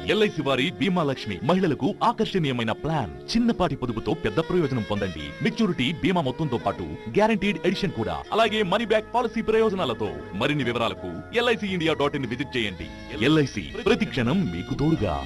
LIC వారి బీమా లక్ష్మి మహిళలకు ఆకర్షణీయమైన ప్లాన్ చిన్నపాటి పొదుపుతో పెద్ద ప్రయోజనం పొందండి మెచ్యూరిటీ బీమా మొత్తంతో పాటు గ్యారంటీడ్ ఎడిషన్ కూడా అలాగే మనీ బ్యాక్ పాలసీ ప్రయోజనాలతో మరిన్ని వివరాలకు LIC India dot in visit చేయండి ఎల్ఐసి ప్రతి క్షణం మీకు తోడుగా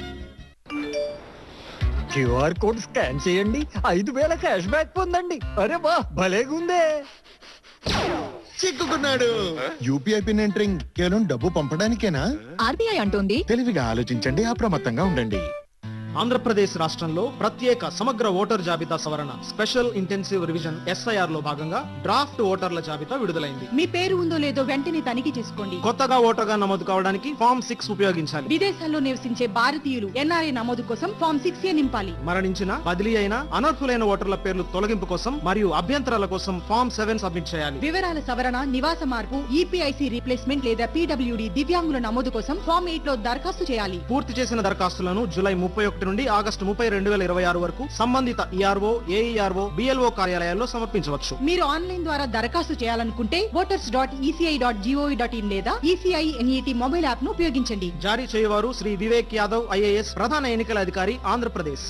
క్యూఆర్ కోడ్ స్కాన్ చేయండి ఐదు వేల క్యాష్ బ్యాక్ పొందండి అరే వా భలేగుందే చిక్కుకున్నాడు యూపీఐ పిన్ ఎంటరింగ్ కేవలం డబ్బు పంపడానికేనా ఆర్బీఐ అంటోంది తెలివిగా ఆలోచించండి అప్రమత్తంగా ఉండండి ఆంధ్రప్రదేశ్ రాష్ట్రంలో ప్రత్యేక సమగ్ర ఓటర్ జాబితా సవరణ స్పెషల్ ఇంటెన్సివ్ రివిజన్ ఎస్ఐఆర్ లో భాగంగా డ్రాఫ్ట్ ఓటర్ల జాబితా విడుదలైంది మీ పేరు ఉందో లేదో వెంటనే తనిఖీ చేసుకోండి కొత్తగా ఓటర్గా నమోదు కావడానికి ఫామ్ సిక్స్ ఉపయోగించాలి విదేశాల్లో నివసించే భారతీయులు ఎన్ఆర్ఐ నమోదు కోసం ఫామ్ సిక్స్ ఏ నింపాలి మరణించిన బదిలీ అయిన అనర్హులైన ఓటర్ల పేర్లు తొలగింపు కోసం మరియు అభ్యంతరాల కోసం ఫామ్ సెవెన్ సబ్మిట్ చేయాలి వివరాల సవరణ నివాస మార్పు ఈపీఐసి రీప్లేస్మెంట్ లేదా పీడబ్ల్యూడి దివ్యాంగుల నమోదు కోసం ఫామ్ ఎయిట్ లో దరఖాస్తు చేయాలి పూర్తి చేసిన దరఖాస్తులను జూలై ముప్పై ఒకటి నుండి ఆగస్టు ముప్పై రెండు వేల ఇరవై ఆరు వరకు సంబంధిత ఈఆర్ఓ ఏఈఆర్ఓ బిఎల్ఓ కార్యాలయాల్లో సమర్పించవచ్చు మీరు ఆన్లైన్ ద్వారా దరఖాస్తు చేయాలనుకుంటే voters dot ECI dot gov dot in లేదా ఈసీఐ ఎన్ఈటి మొబైల్ యాప్ ను ఉపయోగించండి జారీ చేయవారు శ్రీ వివేక్ యాదవ్ ఐఏఎస్ ప్రధాన ఎన్నికల అధికారి ఆంధ్రప్రదేశ్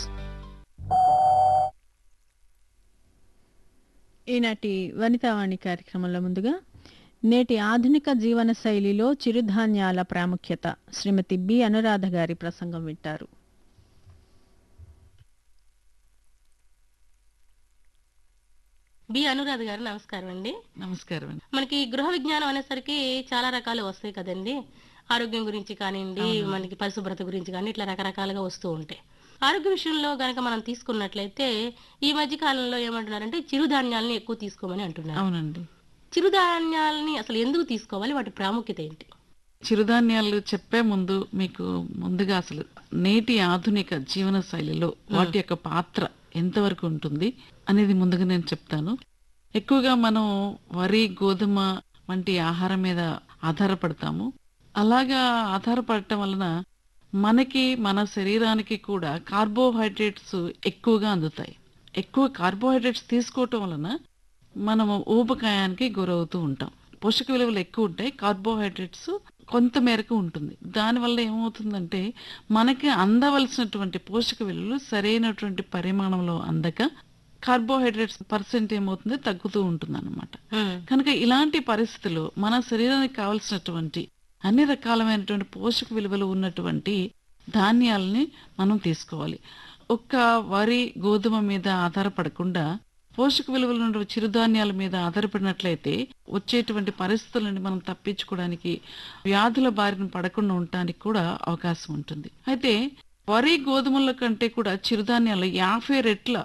ఈనాటి వనితావాణి కార్యక్రమంలో ముందుగా నేటి ఆధునిక జీవన శైలిలో చిరుధాన్యాల ప్రాముఖ్యత శ్రీమతి బి అనురాధ గారి ప్రసంగం వింటారు బి అనురాధ గారు నమస్కారం అండి నమస్కారం అండి మనకి గృహ విజ్ఞానం అనేసరికి చాలా రకాలు వస్తాయి కదండి ఆరోగ్యం గురించి కానివ్వండి మనకి పరిశుభ్రత గురించి కానీ ఇట్లా రకరకాలుగా వస్తూ ఉంటాయి ఆరోగ్య విషయంలో గనక మనం తీసుకున్నట్లయితే ఈ మధ్య కాలంలో ఏమంటున్నారంటే చిరుధాన్యాలని ఎక్కువ తీసుకోమని అంటున్నారు అవునండి చిరుధాన్యాలని అసలు ఎందుకు తీసుకోవాలి వాటి ప్రాముఖ్యత ఏంటి చిరుధాన్యాలు చెప్పే ముందు మీకు ముందుగా అసలు నేటి ఆధునిక జీవన శైలిలో వాటి యొక్క పాత్ర ఎంతవరకు ఉంటుంది అనేది ముందుగా నేను చెప్తాను ఎక్కువగా మనం వరి గోధుమ వంటి ఆహారం మీద ఆధారపడతాము అలాగా ఆధారపడటం వలన మనకి మన శరీరానికి కూడా కార్బోహైడ్రేట్స్ ఎక్కువగా అందుతాయి ఎక్కువ కార్బోహైడ్రేట్స్ తీసుకోవటం వలన మనము ఊబకాయానికి గురవుతూ ఉంటాం పోషక విలువలు ఎక్కువ ఉంటాయి కార్బోహైడ్రేట్స్ కొంత మేరకు ఉంటుంది దానివల్ల ఏమవుతుందంటే మనకి అందవలసినటువంటి పోషక విలువలు సరైనటువంటి పరిమాణంలో అందక కార్బోహైడ్రేట్స్ పర్సెంట్ ఏమవుతుంది తగ్గుతూ ఉంటుంది అనమాట కనుక ఇలాంటి పరిస్థితుల్లో మన శరీరానికి కావలసినటువంటి అన్ని రకాలమైనటువంటి పోషక విలువలు ఉన్నటువంటి ధాన్యాలని మనం తీసుకోవాలి ఒక్క వరి గోధుమ మీద ఆధారపడకుండా పోషక విలువలు ఉన్న చిరుధాన్యాల మీద ఆధారపడినట్లయితే వచ్చేటువంటి పరిస్థితుల నుండి మనం తప్పించుకోవడానికి వ్యాధుల బారిన పడకుండా ఉండటానికి కూడా అవకాశం ఉంటుంది అయితే వరి గోధుమల కంటే కూడా చిరుధాన్యాలు యాభై రెట్ల